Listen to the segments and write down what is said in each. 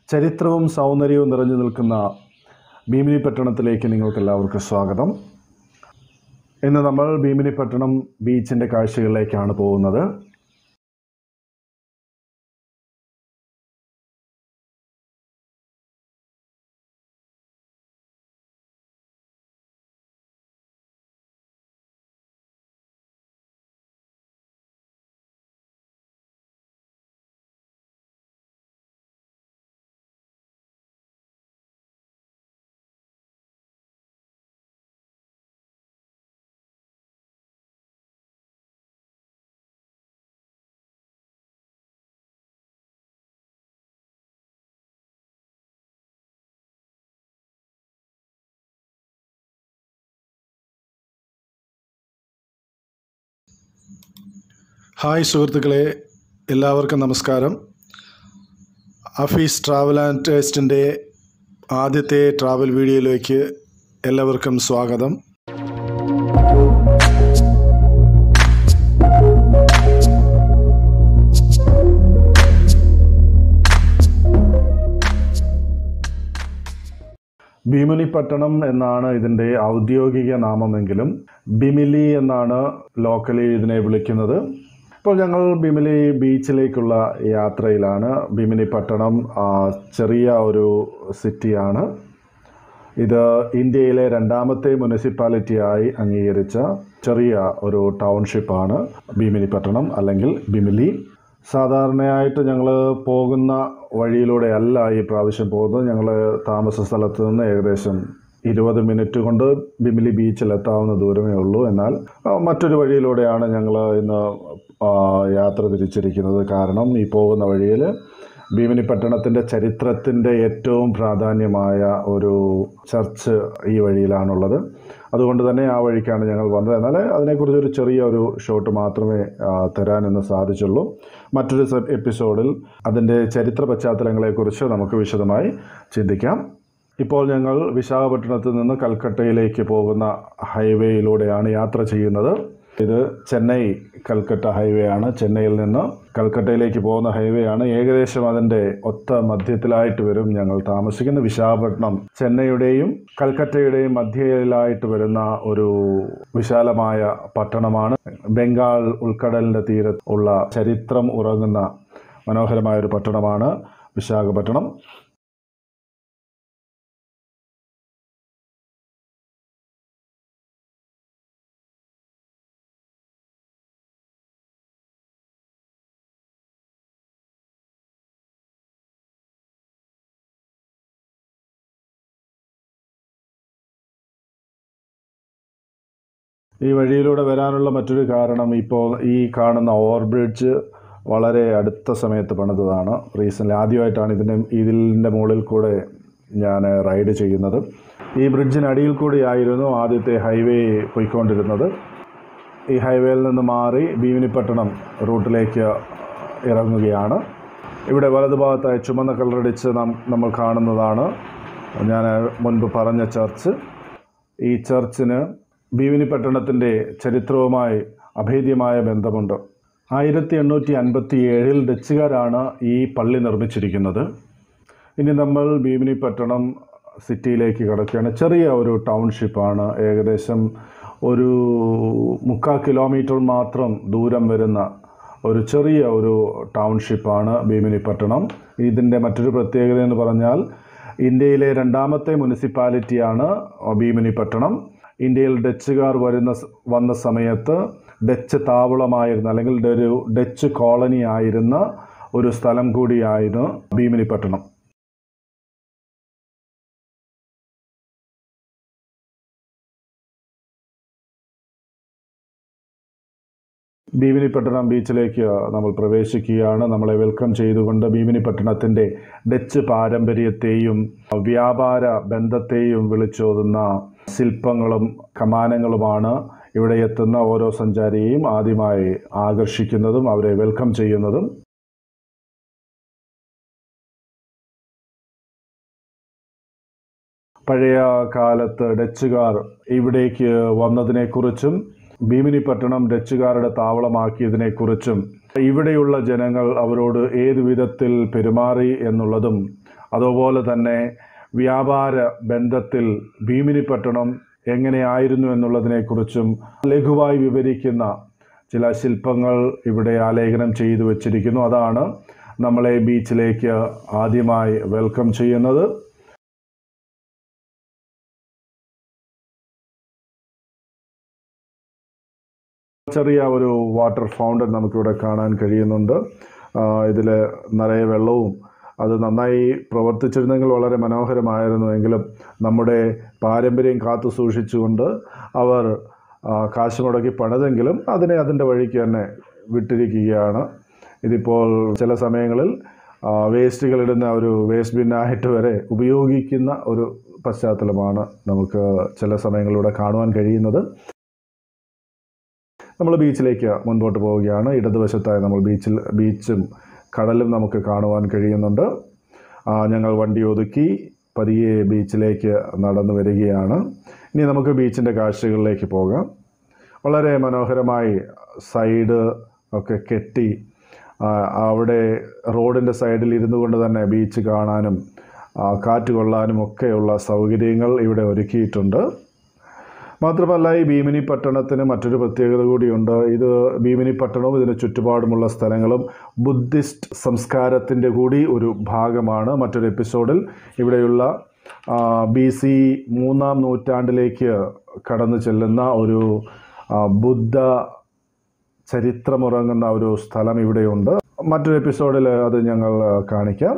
ചരിത്രവും സൗന്ദര്യവും നിറഞ്ഞു നിൽക്കുന്ന ഭീമിനി പട്ടണത്തിലേക്ക് നിങ്ങൾക്ക് എല്ലാവർക്കും സ്വാഗതം ഇന്ന് നമ്മൾ ഭീമിനി പട്ടണം ബീച്ചിൻ്റെ കാഴ്ചകളിലേക്കാണ് പോകുന്നത് ഹായ് സുഹൃത്തുക്കളെ എല്ലാവർക്കും നമസ്കാരം അഫീസ് ട്രാവൽ ആൻഡ് ടേസ്റ്റിൻ്റെ ആദ്യത്തെ ട്രാവൽ വീഡിയോയിലേക്ക് എല്ലാവർക്കും സ്വാഗതം ഭീമിനി പട്ടണം എന്നാണ് ഇതിൻ്റെ ഔദ്യോഗിക നാമമെങ്കിലും ബിമിലി എന്നാണ് ലോക്കലി ഇതിനെ വിളിക്കുന്നത് ഇപ്പോൾ ഞങ്ങൾ ബിമിലി ബീച്ചിലേക്കുള്ള യാത്രയിലാണ് ബിമിനി പട്ടണം ആ, ചെറിയ ഒരു സിറ്റിയാണ് ഇത് ഇന്ത്യയിലെ രണ്ടാമത്തെ മുനിസിപ്പാലിറ്റിയായി അംഗീകരിച്ച ചെറിയ ഒരു ടൗൺഷിപ്പാണ് ഭീമിനി പട്ടണം അല്ലെങ്കിൽ ബിമിലി സാധാരണയായിട്ട് ഞങ്ങൾ പോകുന്ന വഴിയിലൂടെ അല്ല ഈ പ്രാവശ്യം പോകുന്നത് ഞങ്ങൾ താമസ സ്ഥലത്ത് നിന്ന് ഏകദേശം ഇരുപത് മിനിറ്റ് കൊണ്ട് ബിമിലി ബീച്ചിൽ എത്താവുന്ന ദൂരമേ ഉള്ളൂ എന്നാൽ ആ, മറ്റൊരു വഴിയിലൂടെയാണ് ഞങ്ങൾ ഇന്ന് ആ, യാത്ര തിരിച്ചിരിക്കുന്നത് കാരണം ഈ പോകുന്ന വഴിയിൽ ഭീമിനി പട്ടണത്തിൻ്റെ ചരിത്രത്തിൻ്റെ ഏറ്റവും പ്രാധാന്യമായ ഒരു ചർച്ച് ഈ വഴിയിലാണുള്ളത് അതുകൊണ്ട് തന്നെ ആ വഴിക്കാണ് ഞങ്ങൾ വന്നത് എന്നാൽ അതിനെക്കുറിച്ച് ഒരു ചെറിയ ഒരു ഷോട്ട് മാത്രമേ ആ, തരാനിന്ന് സാധിച്ചുള്ളൂ മറ്റൊരു സ- എപ്പിസോഡിൽ അതിൻ്റെ ചരിത്ര പശ്ചാത്തലങ്ങളെക്കുറിച്ച് നമുക്ക് വിശദമായി ചിന്തിക്കാം ഇപ്പോൾ ഞങ്ങൾ വിശാഖപട്ടണത്ത് നിന്ന് കൽക്കട്ടയിലേക്ക് പോകുന്ന ഹൈവേയിലൂടെയാണ് യാത്ര ചെയ്യുന്നത് ഇത് ചെന്നൈ കൽക്കട്ട ഹൈവേ ആണ് ചെന്നൈയിൽ നിന്ന് കൽക്കട്ടയിലേക്ക് പോകുന്ന ഹൈവേ ആണ് ഏകദേശം അതിൻ്റെ ഒത്ത മധ്യത്തിലായിട്ട് വരും ഞങ്ങൾ താമസിക്കുന്ന വിശാഖപട്ടണം ചെന്നൈയുടെയും കൽക്കട്ടയുടെയും മധ്യയിലായിട്ട് വരുന്ന ഒരു വിശാലമായ പട്ടണമാണ് ബംഗാൾ ഉൾക്കടലിൻ്റെ തീരത്ത് ഉള്ള ചരിത്രം ഉറങ്ങുന്ന മനോഹരമായ ഒരു പട്ടണമാണ് വിശാഖപട്ടണം ഈ വഴിയിലൂടെ വരാനുള്ള മറ്റൊരു കാരണം ഇപ്പോൾ ഈ കാണുന്ന ഓവർ ബ്രിഡ്ജ് വളരെ അടുത്ത സമയത്ത് പണിതതാണ് റീസെൻ്റ് ആദ്യമായിട്ടാണ് ഇതിൻ്റെ ഇതിൻ്റെ മുകളിൽ കൂടെ ഞാൻ റൈഡ് ചെയ്യുന്നത് ഈ ബ്രിഡ്ജിനടിയിൽ കൂടിയായിരുന്നു ആദ്യത്തെ ഹൈവേ പോയിക്കൊണ്ടിരുന്നത് ഈ ഹൈവേയിൽ നിന്ന് മാറി ഭീമിനിപ്പട്ടണം റൂട്ടിലേക്ക് ഇറങ്ങുകയാണ് ഇവിടെ വലതുഭാഗത്തായി ചുമന്ന കളറടിച്ച് നാം നമ്മൾ കാണുന്നതാണ് ഞാൻ മുൻപ് പറഞ്ഞ ചർച്ച് ഈ ചർച്ചിന് ഭീമിനി പട്ടണത്തിൻ്റെ ചരിത്രവുമായി അഭേദ്യമായ ബന്ധമുണ്ട് ആയിരത്തി എണ്ണൂറ്റി അൻപത്തി ഏഴിൽ ഡച്ചുകാരാണ് ഈ പള്ളി നിർമ്മിച്ചിരിക്കുന്നത് ഇനി നമ്മൾ ഭീമിനി പട്ടണം സിറ്റിയിലേക്ക് കിടക്കുകയാണ് ചെറിയ ഒരു ടൗൺഷിപ്പാണ് ഏകദേശം ഒരു മുക്കാൽ കിലോമീറ്റർ മാത്രം ദൂരം വരുന്ന ഒരു ചെറിയ ഒരു ടൗൺഷിപ്പാണ് ഭീമിനി പട്ടണം ഇതിൻ്റെ മറ്റൊരു പ്രത്യേകത എന്ന് പറഞ്ഞാൽ ഇന്ത്യയിലെ രണ്ടാമത്തെ മുനിസിപ്പാലിറ്റിയാണ് ഭീമിനി പട്ടണം ഇന്ത്യയിൽ ഡച്ചുകാർ വരുന്ന സ- വന്ന സമയത്ത് ഡച്ച് താവളമായിരുന്ന അല്ലെങ്കിൽ ഒരു ഡച്ച് കോളനി ആയിരുന്ന ഒരു സ്ഥലം കൂടിയായിരുന്നു ഭീമിനി പട്ടണം ഭീമിനിപട്ടണം ബീച്ചിലേക്ക് നമ്മൾ പ്രവേശിക്കുകയാണ് നമ്മളെ വെൽക്കം ചെയ്തുകൊണ്ട് ഭീമിനിപട്ടണത്തിൻ്റെ ഡച്ച് പാരമ്പര്യത്തെയും വ്യാപാര ബന്ധത്തെയും വിളിച്ചോതുന്ന ശില്പങ്ങളും കമാനങ്ങളുമാണ് ഇവിടെ എത്തുന്ന ഓരോ സഞ്ചാരിയെയും ആദ്യമായി ആകർഷിക്കുന്നതും അവരെ വെൽക്കം ചെയ്യുന്നതും പഴയ കാലത്ത് ഡച്ചുകാർ ഇവിടേക്ക് വന്നതിനെക്കുറിച്ചും ഭീമിനിപട്ടണം ഡച്ചുകാരുടെ താവളമാക്കിയതിനെക്കുറിച്ചും ഇവിടെയുള്ള ജനങ്ങൾ അവരോട് ഏതു വിധത്തിൽ പെരുമാറി എന്നുള്ളതും അതുപോലെ തന്നെ വ്യാപാര ബന്ധത്തിൽ ഭീമിനിപട്ടണം എങ്ങനെയായിരുന്നു എന്നുള്ളതിനെക്കുറിച്ചും ലഘുവായി വിവരിക്കുന്ന ചില ശില്പങ്ങൾ ഇവിടെ ആലേഖനം ചെയ്തു വച്ചിരിക്കുന്നു അതാണ് നമ്മളെ ബീച്ചിലേക്ക് ആദ്യമായി വെൽക്കം ചെയ്യുന്നത് ചെറിയ ഒരു വാട്ടർ ഫൗണ്ടൻ നമുക്കിവിടെ കാണാൻ കഴിയുന്നുണ്ട് ഇതിൽ നിറയെ വെള്ളവും അത് നന്നായി പ്രവർത്തിച്ചിരുന്നെങ്കിൽ വളരെ മനോഹരമായിരുന്നു എങ്കിലും നമ്മുടെ പാരമ്പര്യം കാത്തു സൂക്ഷിച്ചുകൊണ്ട് അവർ ആ, കാശ് മുടക്കി പണിതെങ്കിലും അതിനെ അതിൻ്റെ വഴിക്ക് തന്നെ വിട്ടിരിക്കുകയാണ് ഇതിപ്പോൾ ചില സമയങ്ങളിൽ ആ, വേസ്റ്റുകൾ ഇടുന്ന ഒരു വേസ്റ്റ് ബിന്നായിട്ട് വരെ ഉപയോഗിക്കുന്ന ഒരു പശ്ചാത്തലമാണ് നമുക്ക് ചില സമയങ്ങളിലൂടെ കാണുവാൻ കഴിയുന്നത് നമ്മൾ ബീച്ചിലേക്ക് മുൻപോട്ട് പോവുകയാണ് ഇടതുവശത്തായി നമ്മൾ ബീച്ചിൽ ബീച്ചും കടലും നമുക്ക് കാണുവാൻ കഴിയുന്നുണ്ട് ആ, ഞങ്ങൾ വണ്ടി ഒതുക്കി പതിയെ ബീച്ചിലേക്ക് നടന്നു വരികയാണ് ഇനി നമുക്ക് ബീച്ചിൻ്റെ കാഴ്ചകളിലേക്ക് പോകാം വളരെ മനോഹരമായി സൈഡ് ഒക്കെ കെട്ടി ആ, അവിടെ റോഡിൻ്റെ സൈഡിൽ ഇരുന്നു കൊണ്ട് തന്നെ ബീച്ച് കാണാനും ആ, കാറ്റ് കൊള്ളാനും ഒക്കെയുള്ള സൗകര്യങ്ങൾ ഇവിടെ ഒരുക്കിയിട്ടുണ്ട് മാത്രമല്ല ഈ ഭീമിനി പട്ടണത്തിന് മറ്റൊരു പ്രത്യേകത കൂടിയുണ്ട് ഇത് ഭീമിനി പട്ടണവും ഇതിന് ചുറ്റുപാടുമുള്ള സ്ഥലങ്ങളും ബുദ്ധിസ്റ്റ് സംസ്കാരത്തിൻ്റെ കൂടി ഒരു ഭാഗമാണ് മറ്റൊരു എപ്പിസോഡിൽ ഇവിടെയുള്ള ബി സി മൂന്നാം നൂറ്റാണ്ടിലേക്ക് കടന്നു ചെല്ലുന്ന ഒരു ആ, ബുദ്ധ ചരിത്രമുറങ്ങുന്ന ഒരു സ്ഥലം ഇവിടെയുണ്ട് മറ്റൊരു എപ്പിസോഡിൽ അത് ഞങ്ങൾ ആ, കാണിക്കാം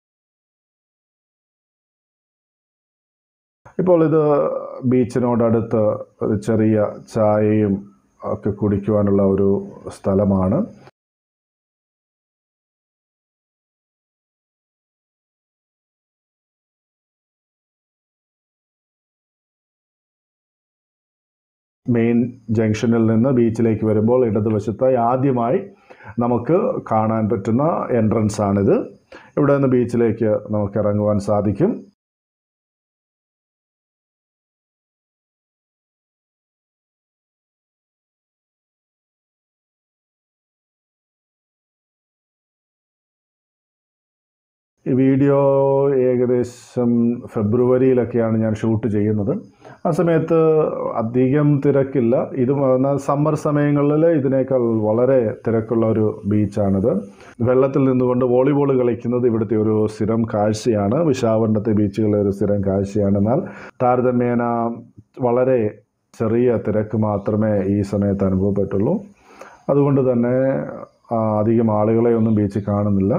ഇപ്പോൾ ഇത് ബീച്ചിനോടടുത്ത് ഒരു ചെറിയ ചായയും ഒക്കെ കുടിക്കുവാനുള്ള ഒരു സ്ഥലമാണ് മെയിൻ ജംഗ്ഷനിൽ നിന്ന് ബീച്ചിലേക്ക് വരുമ്പോൾ ഇടതുവശത്തായി ആദ്യമായി നമുക്ക് കാണാൻ പറ്റുന്ന എൻട്രൻസ് ആണിത് ഇവിടെ നിന്ന് ബീച്ചിലേക്ക് നമുക്ക് ഇറങ്ങുവാൻ സാധിക്കും ഈ വീഡിയോ ഏകദേശം ഫെബ്രുവരിയിലൊക്കെയാണ് ഞാൻ ഷൂട്ട് ചെയ്യുന്നത് ആ സമയത്ത് അധികം തിരക്കില്ല ഇത് എന്നാൽ സമ്മർ സമയങ്ങളിൽ ഇതിനേക്കാൾ വളരെ തിരക്കുള്ള ഒരു ബീച്ചാണിത് വെള്ളത്തിൽ നിന്നുകൊണ്ട് വോളിബോൾ കളിക്കുന്നത് ഇവിടുത്തെ ഒരു സ്ഥിരം കാഴ്ചയാണ് വിശാഖപട്ടണത്തെ ബീച്ചുകളിലെ ഒരു സ്ഥിരം കാഴ്ചയാണ് എന്നാൽ താരതമ്യേന വളരെ ചെറിയ തിരക്ക് മാത്രമേ ഈ സമയത്ത് അനുഭവപ്പെട്ടുള്ളൂ അതുകൊണ്ട് തന്നെ ആ, അധികം ആളുകളെ ഒന്നും ബീച്ചിൽ കാണുന്നില്ല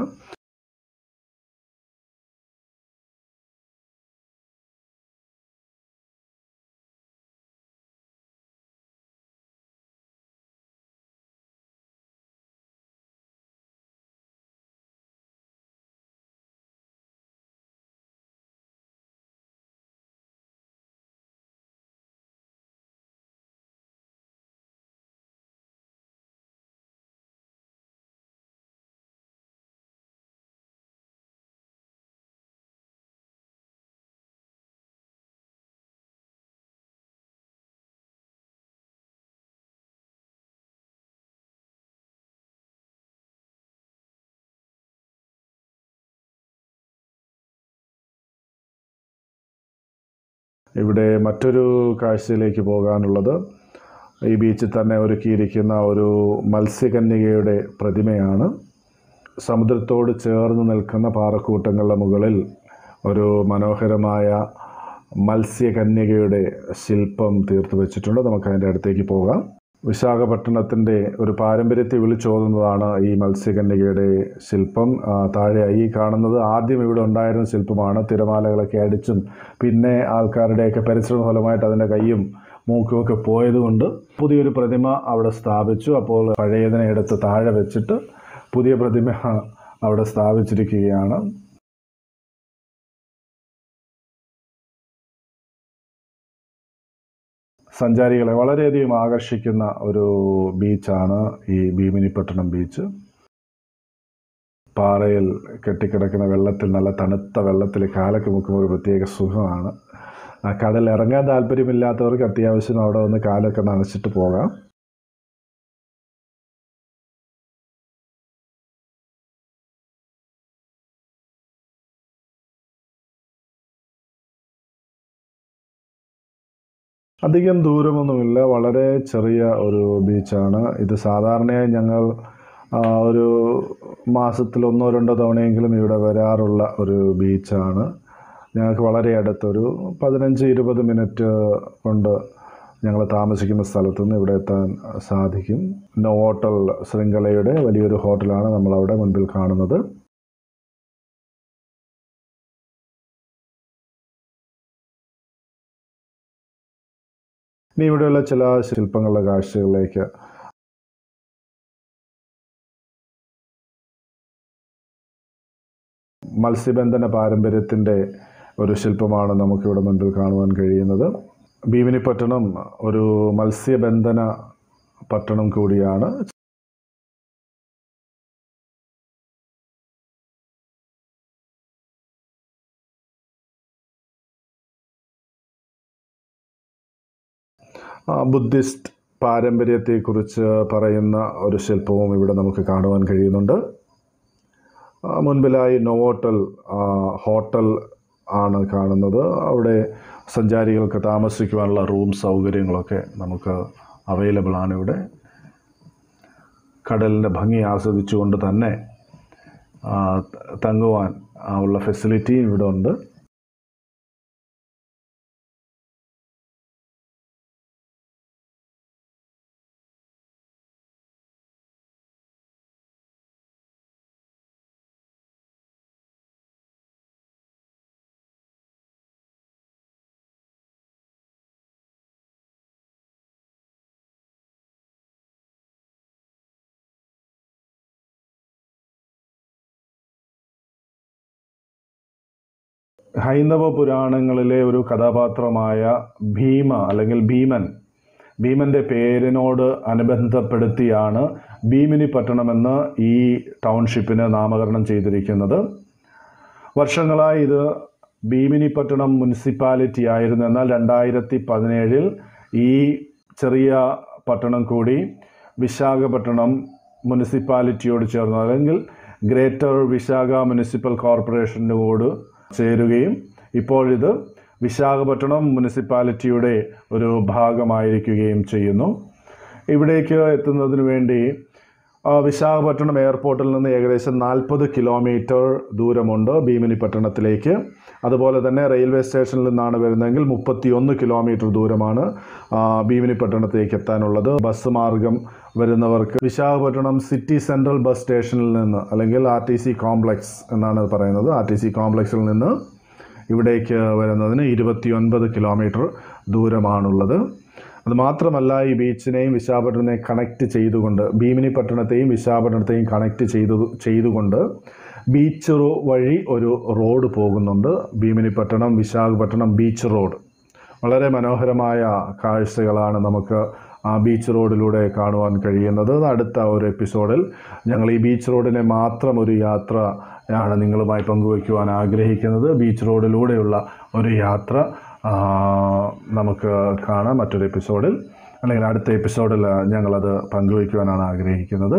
ഇവിടെ മറ്റൊരു കാഴ്ചയിലേക്ക് പോകാനുള്ളത് ഈ ബീച്ചിൽ തന്നെ ഒരുക്കിയിരിക്കുന്ന ഒരു മത്സ്യകന്യകയുടെ പ്രതിമയാണ് സമുദ്രത്തോട് ചേർന്ന് നിൽക്കുന്ന പാറക്കൂട്ടങ്ങളുടെ മുകളിൽ ഒരു മനോഹരമായ മത്സ്യകന്യകയുടെ ശില്പം തീർത്തു വെച്ചിട്ടുണ്ട് നമുക്ക് അതിൻ്റെ അടുത്തേക്ക് പോകാം വിശാഖപട്ടണത്തിൻ്റെ ഒരു പാരമ്പര്യത്തെ വിളിച്ചോതുന്നതാണ് ഈ മത്സ്യകന്യകയുടെ ശില്പം ആ, താഴെ ഈ കാണുന്നത് ആദ്യം ഇവിടെ ഉണ്ടായിരുന്ന ശില്പമാണ് തിരമാലകളൊക്കെ അടിച്ചും പിന്നെ ആൾക്കാരുടെയൊക്കെ പരിശ്രമ ഫലമായിട്ട് അതിൻ്റെ കൈയും മൂക്കും ഒക്കെ പോയതുകൊണ്ട് പുതിയൊരു പ്രതിമ അവിടെ സ്ഥാപിച്ചു അപ്പോൾ പഴയതിനെ എടുത്ത് താഴെ വെച്ചിട്ട് പുതിയ പ്രതിമ അവിടെ സ്ഥാപിച്ചിരിക്കുകയാണ് സഞ്ചാരികളെ വളരെയധികം ആകർഷിക്കുന്ന ഒരു ബീച്ചാണ് ഈ ഭീമിനിപ്പട്ടണം ബീച്ച് പാറയിൽ കെട്ടിക്കിടക്കുന്ന വെള്ളത്തിൽ നല്ല തണുത്ത വെള്ളത്തിൽ കാലൊക്കെ മുക്കുമ്പോൾ ഒരു പ്രത്യേക സുഖമാണ് ആ കടൽ ഇറങ്ങാൻ താല്പര്യമില്ലാത്തവർക്ക് അത്യാവശ്യം അവിടെ വന്ന് കാലൊക്കെ നനച്ചിട്ട് പോകാം അധികം ദൂരമൊന്നുമില്ല വളരെ ചെറിയ ഒരു ബീച്ചാണ് ഇത് സാധാരണയായി ഞങ്ങൾ ആ, ഒരു മാസത്തിൽ ഒന്നോ രണ്ടോ തവണയെങ്കിലും ഇവിടെ വരാറുള്ള ഒരു ബീച്ചാണ് ഞങ്ങൾക്ക് വളരെ അടുത്തൊരു പതിനഞ്ച് ഇരുപത് മിനിറ്റ് കൊണ്ട് ഞങ്ങൾ താമസിക്കുന്ന സ്ഥലത്തു നിന്ന് ഇവിടെ എത്താൻ സാധിക്കും നോവോട്ടൽ ശൃംഖലയുടെ വലിയൊരു ഹോട്ടലാണ് നമ്മളവിടെ മുൻപിൽ കാണുന്നത് ഇനി ഇവിടെയുള്ള ചില ശില്പങ്ങളുടെ കാഴ്ചകളിലേക്ക് മത്സ്യബന്ധന പാരമ്പര്യത്തിൻ്റെ ഒരു ശില്പമാണ് നമുക്കിവിടെ മുൻപിൽ കാണുവാൻ കഴിയുന്നത് ഭീമിനിപ്പട്ടണം ഒരു മത്സ്യബന്ധന പട്ടണം കൂടിയാണ് ആ, ബുദ്ധിസ്റ്റ് പാരമ്പര്യത്തെക്കുറിച്ച് പറയുന്ന ഒരു ശില്പവും ഇവിടെ നമുക്ക് കാണുവാൻ കഴിയുന്നുണ്ട് ആ, മുൻപിലായി നോവോട്ടൽ ആ, ഹോട്ടൽ ആണ് കാണുന്നത് അവിടെ സഞ്ചാരികൾക്ക് താമസിക്കുവാനുള്ള റൂം സൗകര്യങ്ങളൊക്കെ നമുക്ക് അവൈലബിൾ ആണ് ഇവിടെ കടലിൻ്റെ ഭംഗി ആസ്വദിച്ചുകൊണ്ട് തന്നെ ആ, തങ്ങുവാൻ ആ, ഉള്ള ഫെസിലിറ്റിയും ഇവിടെ ഉണ്ട് ഹൈന്ദവ പുരാണങ്ങളിലെ ഒരു കഥാപാത്രമായ ഭീമ അല്ലെങ്കിൽ ഭീമൻ ഭീമൻ്റെ പേരിനോട് അനുബന്ധപ്പെടുത്തിയാണ് ഭീമിനി പട്ടണമെന്ന് ഈ ടൗൺഷിപ്പിന് നാമകരണം ചെയ്തിരിക്കുന്നത് വർഷങ്ങളായി ഇത് ഭീമിനി പട്ടണം മുനിസിപ്പാലിറ്റി ആയിരുന്നു എന്നാൽ രണ്ടായിരത്തി പതിനേഴിൽ ഈ ചെറിയ പട്ടണം കൂടി വിശാഖപട്ടണം മുനിസിപ്പാലിറ്റിയോട് ചേർന്നു അല്ലെങ്കിൽ ഗ്രേറ്റർ വിശാഖ മുനിസിപ്പൽ കോർപ്പറേഷനോട് ചേരുകയും ഇപ്പോഴിത് വിശാഖപട്ടണം മുനിസിപ്പാലിറ്റിയുടെ ഒരു ഭാഗമായിരിക്കുകയും ചെയ്യുന്നു ഇവിടേക്ക് എത്തുന്നതിന് വേണ്ടി ആ, വിശാഖപട്ടണം എയർപോർട്ടിൽ നിന്ന് ഏകദേശം നാൽപ്പത് കിലോമീറ്റർ ദൂരമുണ്ട് ഭീമിനി പട്ടണത്തിലേക്ക് അതുപോലെ തന്നെ റെയിൽവേ സ്റ്റേഷനിൽ നിന്നാണ് വരുന്നതെങ്കിൽ മുപ്പത്തിയൊന്ന് കിലോമീറ്റർ ദൂരമാണ് ആ, ഭീമിനി പട്ടണത്തിലേക്ക് എത്താനുള്ളത് ബസ് മാർഗം വരുന്നവർക്ക് വിശാഖപട്ടണം സിറ്റി സെൻട്രൽ ബസ് സ്റ്റേഷനിൽ നിന്ന് അല്ലെങ്കിൽ ആർ ടി സി കോംപ്ലക്സ് എന്നാണ് പറയുന്നത് ആർ ടി സി കോംപ്ലക്സിൽ നിന്ന് ഇവിടേക്ക് വരുന്നതിന് ഇരുപത്തിയൊൻപത് കിലോമീറ്റർ ദൂരമാണുള്ളത് അത് മാത്രമല്ല ഈ ബീച്ചിനെയും വിശാഖപട്ടണത്തെയും കണക്ട് ചെയ്തുകൊണ്ട് ഭീമിനി പട്ടണത്തെയും വിശാഖപട്ടണത്തെയും കണക്ട് ചെയ്തു ചെയ്തുകൊണ്ട് ബീച്ച് റോ വഴി ഒരു റോഡ് പോകുന്നുണ്ട് ഭീമിനി പട്ടണം വിശാഖപട്ടണം ബീച്ച് റോഡ് വളരെ മനോഹരമായ കാഴ്ചകളാണ് നമുക്ക് ആ ബീച്ച് റോഡിലൂടെ കാണുവാൻ കഴിയുന്നത് അടുത്ത ഒരു എപ്പിസോഡിൽ ഞങ്ങൾ ഈ ബീച്ച് റോഡിനെ മാത്രം ഒരു യാത്ര ആണ് നിങ്ങളുമായി പങ്കുവയ്ക്കുവാൻ ആഗ്രഹിക്കുന്നത് ബീച്ച് റോഡിലൂടെയുള്ള ഒരു യാത്ര ആ, നമുക്ക് കാണാം മറ്റൊരു എപ്പിസോഡിൽ അല്ലെങ്കിൽ അടുത്ത എപ്പിസോഡിൽ ഞങ്ങളത് പങ്കുവയ്ക്കുവാനാണ് ആഗ്രഹിക്കുന്നത്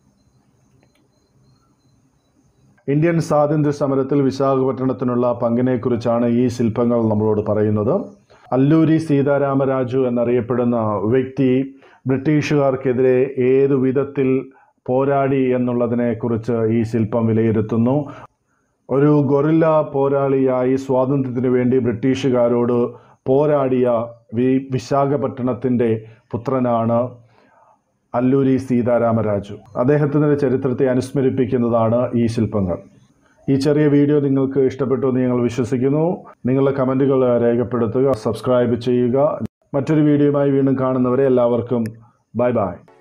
ഇന്ത്യൻ സ്വാതന്ത്ര്യ സമരത്തിൽ വിശാഖപട്ടണത്തിനുള്ള പങ്കിനെക്കുറിച്ചാണ് ഈ ശില്പങ്ങൾ നമ്മളോട് പറയുന്നത് അല്ലൂരി സീതാരാമരാജു എന്നറിയപ്പെടുന്ന വ്യക്തി ബ്രിട്ടീഷുകാർക്കെതിരെ ഏതു വിധത്തിൽ പോരാടി എന്നുള്ളതിനെക്കുറിച്ച് ഈ ശില്പം വിലയിരുത്തുന്നു ഒരു ഗൊറില്ല പോരാളിയായി സ്വാതന്ത്ര്യത്തിനു വേണ്ടി ബ്രിട്ടീഷുകാരോട് പോരാടിയ വി വിശാഖപട്ടണത്തിൻ്റെ പുത്രനാണ് അല്ലൂരി സീതാരാമരാജു അദ്ദേഹത്തിൻ്റെ ചരിത്രത്തെ അനുസ്മരിപ്പിക്കുന്നതാണ് ഈ ശില്പങ്ങൾ ഈ ചെറിയ വീഡിയോ നിങ്ങൾക്ക് ഇഷ്ടപ്പെട്ടു എന്ന് ഞങ്ങൾ വിശ്വസിക്കുന്നു നിങ്ങളുടെ കമൻറ്റുകൾ രേഖപ്പെടുത്തുക സബ്സ്ക്രൈബ് ചെയ്യുക മറ്റൊരു വീഡിയോയുമായി വീണ്ടും കാണുന്നവരെ എല്ലാവർക്കും ബൈ ബൈ